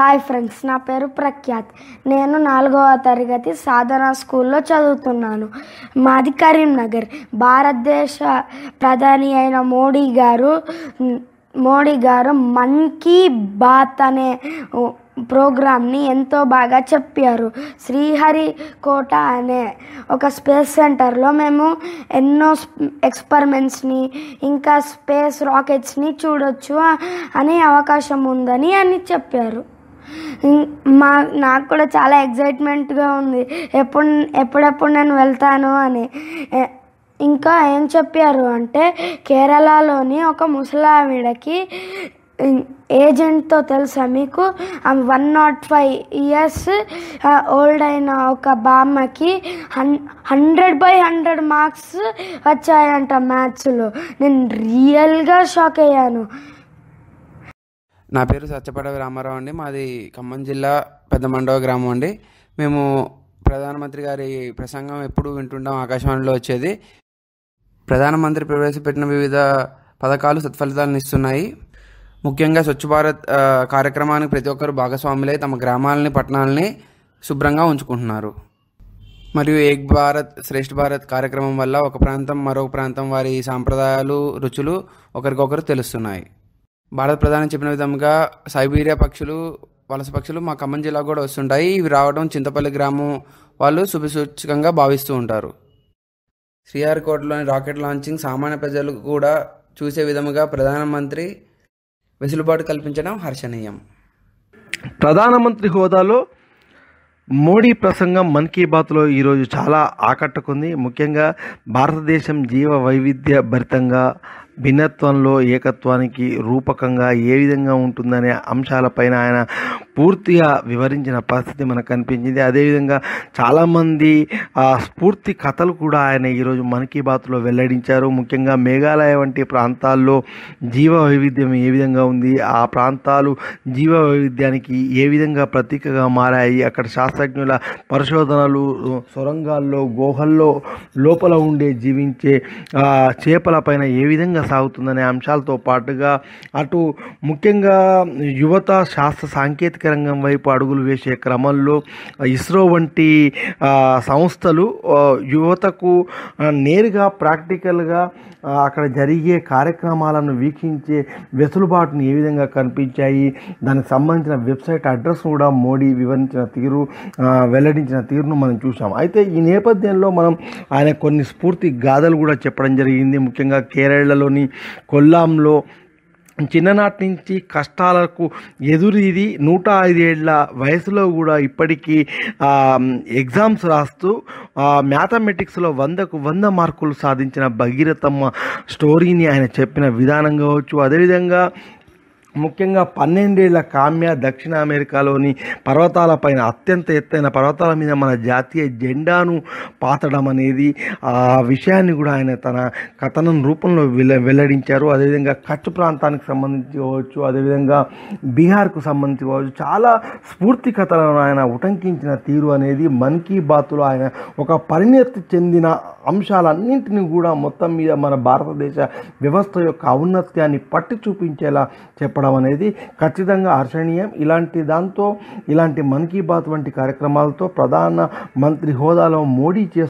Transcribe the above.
hi friends నా పేరు ప్రఖ్యాత్ నేను నాలుగవ తరగతి సాధన స్కూల్లో చదువుతున్నాను మాది కరీంనగర్ భారతదేశ ప్రధాని అయిన మోడీ గారు మోడీ గారు మన్ కీ బాత్ అనే ప్రోగ్రామ్ని ఎంతో బాగా చెప్పారు శ్రీహరికోట అనే ఒక స్పేస్ సెంటర్లో మేము ఎన్నో ఎక్స్పెరిమెంట్స్ని ఇంకా స్పేస్ రాకెట్స్ని చూడొచ్చు అనే అవకాశం ఉందని అని చెప్పారు ఇం- మా నాకు కూడా చాలా ఎగ్జైట్మెంట్గా ఉంది ఎప్పుడు ఎప్పుడెప్పుడు నేను వెళ్తాను అని ఎ- ఇంకా ఏం చెప్పారు అంటే కేరళలోని ఒక ముసలావిడకి ఏజెంట్తో తెలుసా మీకు one naught five years old అయిన ఒక బామ్మకి hun hundred by hundred marks వచ్చాయంట మ్యాథ్స్లో నేను రియల్గా షాక్ అయ్యాను నా పేరు సత్యపడవి రామారావు అండి మాది ఖమ్మం జిల్లా పెద్దమండవ గ్రామం అండి మేము ప్రధానమంత్రి గారి ప్రసంగం ఎప్పుడు వింటుంటాం ఆకాశవాణిలో వచ్చేది ప్రధానమంత్రి ప్రవేశపెట్టిన వివిధ పథకాలు సత్ఫలితాలను ఇస్తున్నాయి ముఖ్యంగా స్వచ్ఛ భారత్ ఆ, కార్యక్రమానికి ప్రతి ఒక్కరు భాగస్వాములై తమ గ్రామాలని పట్టణాలని శుభ్రంగా ఉంచుకుంటున్నారు మరియు ఏక్ భారత్ శ్రేష్ఠ భారత్ కార్యక్రమం వల్ల ఒక ప్రాంతం మరొక ప్రాంతం వారి సాంప్రదాయాలు రుచులు ఒకరికొకరు తెలుస్తున్నాయి భారత ప్రధాని చెప్పిన విధంగా సైబీరియా పక్షులు వలస పక్షులు మా ఖమ్మం జిల్లాకు కూడా వస్తుంటాయి ఇవి రావడం చింతపల్లి గ్రామం వాళ్ళు శుభసూచకంగా భావిస్తూ ఉంటారు శ్రీహరికోటలోని రాకెట్ లాంచింగ్ సామాన్య ప్రజలకు కూడా చూసే విధముగా ప్రధానమంత్రి వెసులుబాటు కల్పించడం హర్షణీయం ప్రధానమంత్రి హోదాలో మోడీ ప్రసంగం మన్ కీ బాత్లో ఈరోజు చాలా ఆకట్టుకుంది ముఖ్యంగా భారతదేశం జీవ వైవిధ్య భరితంగా భిన్నత్వంలో ఏకత్వానికి రూపకంగా ఏ విధంగా ఉంటుందనే అంశాలపైన ఆయన పూర్తిగా వివరించిన పరిస్థితి మనకు కనిపించింది అదేవిధంగా చాలామంది ఆ స్ఫూర్తి కథలు కూడా ఆయన ఈరోజు మన్ కీ బాత్లో వెల్లడించారు ముఖ్యంగా మేఘాలయ వంటి ప్రాంతాల్లో జీవ వైవిధ్యం ఏ విధంగా ఉంది ఆ ప్రాంతాలు జీవ వైవిధ్యానికి ఏ విధంగా ప్రతీకగా మారాయి అక్కడ శాస్త్రజ్ఞుల పరిశోధనలు సొరంగాల్లో గుహల్లో లోపల ఉండే జీవించే ఆ, చేపలపైన ఏ విధంగా సాగుతుందనే అంశాలతో పాటుగా అటు ముఖ్యంగా యువత శాస్త్ర సాంకేతిక రంగం వైపు అడుగులు వేసే క్రమంలో ఇస్రో వంటి ఆ, సంస్థలు ఆ, యువతకు ఆ, నేరుగా ప్రాక్టికల్గా ఆ, అక్కడ జరిగే కార్యక్రమాలను వీక్షించే వెసులుబాటును ఏ విధంగా కనిపించాయి దానికి సంబంధించిన వెబ్సైట్ అడ్రస్ కూడా మోడీ వివరించిన తీరు ఆ, వెల్లడించిన తీరును మనం చూసాం అయితే ఈ నేపథ్యంలో మనం ఆయన కొన్ని స్ఫూర్తి గాథలు కూడా చెప్పడం జరిగింది ముఖ్యంగా కేరళలోని కొల్లాంలో చిన్ననాటి నుంచి కష్టాలకు ఎదురీది నూట ఐదేళ్ల వయసులో కూడా ఇప్పటికీ ఆ, ఎగ్జామ్స్ రాస్తూ ఆ, మ్యాథమెటిక్స్లో వందకు వంద మార్కులు సాధించిన భగీరథమ్మ స్టోరీని ఆయన చెప్పిన విధానం కావచ్చు అదేవిధంగా ముఖ్యంగా పన్నెండేళ్ల కామ్య దక్షిణ అమెరికాలోని పర్వతాలపైన అత్యంత ఎత్తైన పర్వతాల మీద మన జాతీయ జెండాను పాతడం అనేది ఆ విషయాన్ని కూడా ఆయన తన కథనం రూపంలో వెల్ల వెల్లడించారు అదేవిధంగా కచ్ ప్రాంతానికి సంబంధించి కావచ్చు అదేవిధంగా బీహార్కు సంబంధించి కావచ్చు చాలా స్ఫూర్తి కథలను ఆయన ఉటంకించిన తీరు అనేది మన్ కీ బాత్లో ఆయన ఒక పరిణతి చెందిన అంశాలన్నింటినీ కూడా మొత్తం మీద మన భారతదేశ వ్యవస్థ యొక్క ఔన్నత్యాన్ని పట్టి చూపించేలా చెప్పడం అనేది ఖచ్చితంగా హర్షణీయం ఇలాంటి దాంతో ఇలాంటి మన్ కీ బాత్ వంటి కార్యక్రమాలతో ప్రధాన మంత్రి హోదాలో మోడీ చేస్తున్న